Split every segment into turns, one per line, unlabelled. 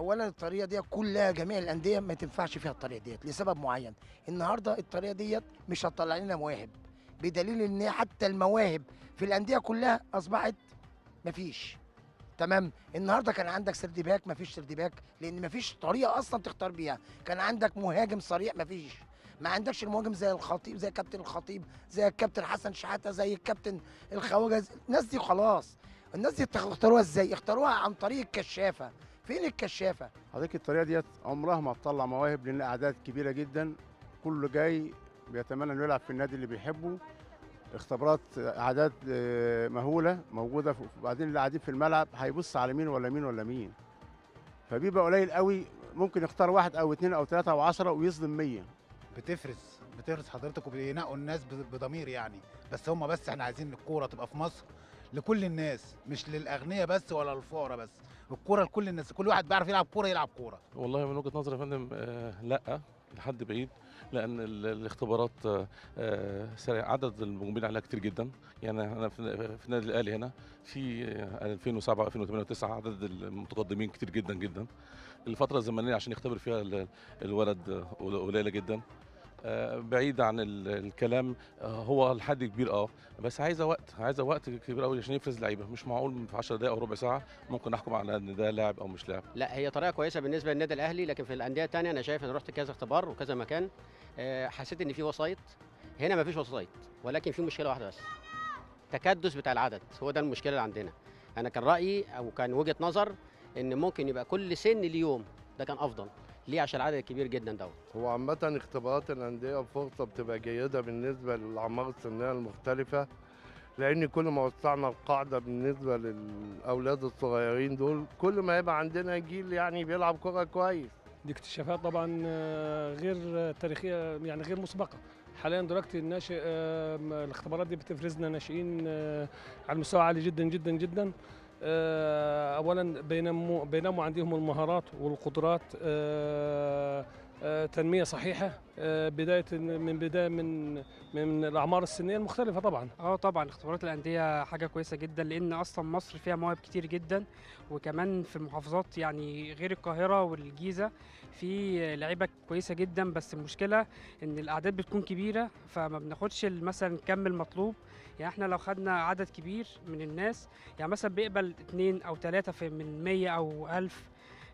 اولا الطريقه دي كلها جميع الانديه ما تنفعش فيها الطريقه ديت لسبب معين النهارده الطريقه ديت مش هتطلع لنا مواهب بدليل ان حتى المواهب في الانديه كلها اصبحت مفيش تمام النهارده كان عندك سرد باك مفيش سرد باك لان مفيش طريقه اصلا تختار بيها كان عندك مهاجم صريح مفيش ما عندكش المهاجم زي الخطيب زي كابتن الخطيب زي الكابتن حسن شحاته زي الكابتن الخواجه الناس دي خلاص الناس دي اختاروها ازاي اختاروها عن طريق الكشافه فين الكشافه
حضرتك الطريقه ديت عمرها ما تطلع مواهب لان اعداد كبيره جدا كله جاي بيتمنى انه يلعب في النادي اللي بيحبه اختبارات اعداد آه، مهوله موجوده ف- وبعدين اللي قاعدين في الملعب هيبص على مين ولا مين ولا مين فبيبقى قليل قوي ممكن يختار واحد او اثنين او ثلاثه او عشرة ويظلم 100
بتفرز بتفرز حضرتك وبينقوا الناس ب- بضمير يعني بس هم بس احنا عايزين الكوره تبقى في مصر لكل الناس مش للاغنياء بس ولا للفقراء بس الكوره لكل الناس كل واحد بيعرف يلعب كوره يلعب كوره
والله من وجهه نظري يا فندم آه لا لحد بعيد لان ال- الاختبارات آه، آه سريع عدد المقبلين عليها كتير جدا يعني انا في في النادي الاهلي هنا في آه، 2007 2008 و9 عدد المتقدمين كتير جدا جدا الفتره الزمنيه عشان يختبر فيها ال- الولد آه، قليله جدا آه، بعيد عن ال- الكلام آه، هو لحد كبير اه بس عايزه وقت عايزه وقت كبير قوي عشان يفرز لعيبه مش معقول في 10 دقائق او ربع ساعه ممكن احكم على ان ده لاعب او مش لاعب
لا هي طريقه كويسه بالنسبه للنادي الاهلي لكن في الانديه الثانيه انا شايف انا رحت كذا اختبار وكذا مكان آه، حسيت ان في وسايط هنا ما فيش وسايط ولكن في مشكله واحده بس تكدس بتاع العدد هو ده المشكله اللي عندنا انا كان رايي او كان وجهه نظر ان ممكن يبقى كل سن ليوم ده كان افضل ليه عشان العدد الكبير جدا دوت
هو عامة اختبارات الأندية فرصة بتبقى جيدة بالنسبة للأعمار السنية المختلفة لأن كل ما وسعنا القاعدة بالنسبة للأولاد الصغيرين دول كل ما يبقى عندنا جيل يعني بيلعب كرة كويس
دي اكتشافات طبعا آه، غير آه، تاريخيه يعني غير مسبقه حاليا دلوقتي الناشئ آه، م- الاختبارات دي بتفرزنا ناشئين آه، على مستوى عالي جدا جدا جدا آه، اولا بينموا بينموا عندهم المهارات والقدرات آه، آه، تنميه صحيحه آه، بدايه من بدايه من من الاعمار السنيه المختلفه طبعا
اه طبعا اختبارات الانديه حاجه كويسه جدا لان اصلا مصر فيها مواهب كتير جدا وكمان في المحافظات يعني غير القاهره والجيزه في لعيبه كويسه جدا بس المشكله ان الاعداد بتكون كبيره فما بناخدش ال- مثلا الكم المطلوب يعني احنا لو خدنا عدد كبير من الناس يعني مثلا بيقبل اتنين او تلاتة في من 100 او 1000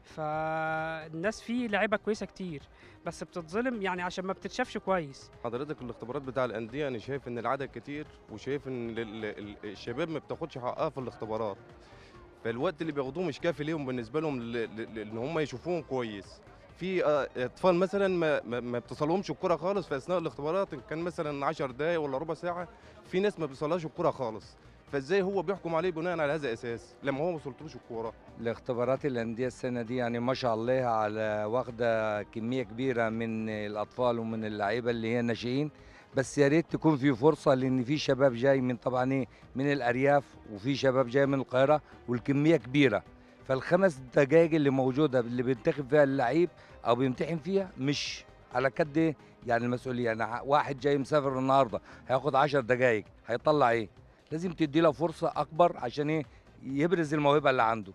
فالناس فيه لعيبه كويسه كتير بس بتتظلم يعني عشان ما بتتشافش كويس
حضرتك الاختبارات بتاع الانديه انا شايف ان العدد كتير وشايف ان ال- ال- الشباب ما بتاخدش حقها في الاختبارات فالوقت اللي بياخدوه مش كافي ليهم بالنسبه لهم ل- ل- ل- ان هم يشوفوهم كويس في آه، اطفال مثلا ما ما ما بتصلهمش الكره خالص في اثناء الاختبارات إن كان مثلا 10 دقائق ولا ربع ساعه في ناس ما بيصلهاش الكره خالص فازاي هو بيحكم عليه بناء على هذا الاساس لما هو ما وصلتلوش الكوره
الاختبارات الأندية السنة دي يعني ما شاء الله على واخدة كمية كبيرة من الأطفال ومن اللعيبة اللي هي الناشئين بس يا ريت تكون في فرصة لأن في شباب جاي من طبعا إيه من الأرياف وفي شباب جاي من القاهرة والكمية كبيرة فالخمس دقايق اللي موجودة اللي بينتخب فيها اللعيب أو بيمتحن فيها مش على قد إيه يعني المسؤولية يعني واحد جاي مسافر النهاردة هياخد عشر دقايق هيطلع إيه لازم تدي له فرصة أكبر عشان إيه يبرز الموهبة اللي عنده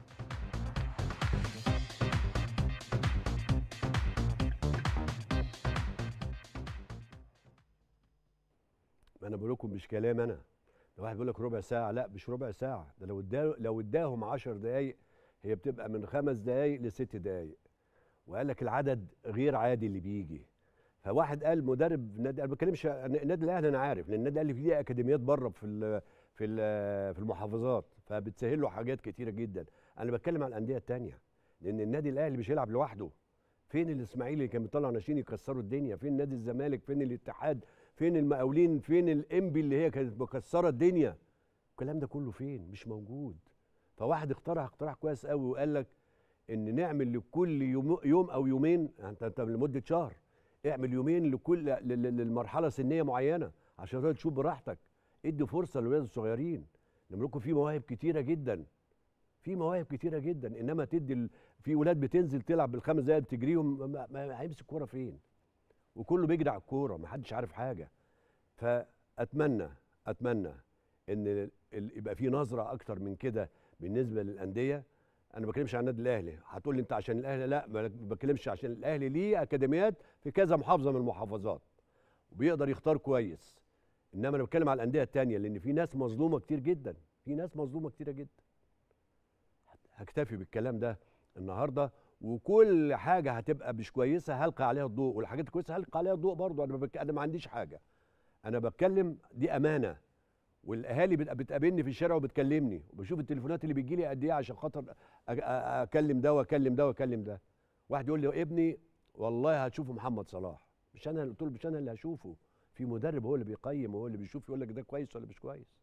ما انا بقول لكم مش كلام انا لو واحد بيقول لك ربع ساعه لا مش ربع ساعه ده لو اداه لو اداهم 10 دقائق هي بتبقى من خمس دقائق لست دقائق وقال لك العدد غير عادي اللي بيجي فواحد قال مدرب نادي انا ما بتكلمش عن النادي الاهلي انا عارف لان النادي الاهلي فيه اكاديميات بره في ال في ال في المحافظات فبتسهل له حاجات كتيره جدا انا بتكلم عن الانديه الثانيه لان النادي الاهلي مش هيلعب لوحده فين الاسماعيلي اللي كان بيطلع ناشئين يكسروا الدنيا فين نادي الزمالك فين الاتحاد فين المقاولين فين الانبي اللي هي كانت مكسره الدنيا الكلام ده كله فين مش موجود فواحد اقترح اقتراح كويس قوي وقال لك ان نعمل لكل يوم, يوم او يومين انت انت لمده شهر اعمل يومين لكل ل- ل- للمرحله سنيه معينه عشان تقدر تشوف براحتك ادي فرصه للولاد الصغيرين لما لكم في مواهب كتيره جدا في مواهب كتيره جدا انما تدي ال... في ولاد بتنزل تلعب بالخمس دقايق بتجريهم ما, ما هيمسك الكوره فين وكله بيجري على الكوره ما حدش عارف حاجه فاتمنى اتمنى ان ال- ال- يبقى في نظره اكتر من كده بالنسبه للانديه انا ما بتكلمش عن النادي الاهلي هتقول لي انت عشان الاهلي لا ما بتكلمش عشان الاهلي ليه اكاديميات في كذا محافظه من المحافظات وبيقدر يختار كويس انما انا بتكلم على الانديه التانية لان في ناس مظلومه كتير جدا في ناس مظلومه كتيره جدا هكتفي بالكلام ده النهارده وكل حاجه هتبقى مش كويسه هلقي عليها الضوء والحاجات الكويسه هلقي عليها الضوء برضو انا بك... انا ما عنديش حاجه انا بتكلم دي امانه والاهالي بت- بتقابلني في الشارع وبتكلمني وبشوف التليفونات اللي بتجي لي قد ايه عشان خاطر أ- أ- اكلم ده واكلم ده واكلم ده واحد يقول لي ابني والله هتشوفه محمد صلاح مش انا اللي قلت له مش انا اللي هشوفه في مدرب هو اللي بيقيم وهو اللي بيشوف يقول لك ده كويس ولا مش كويس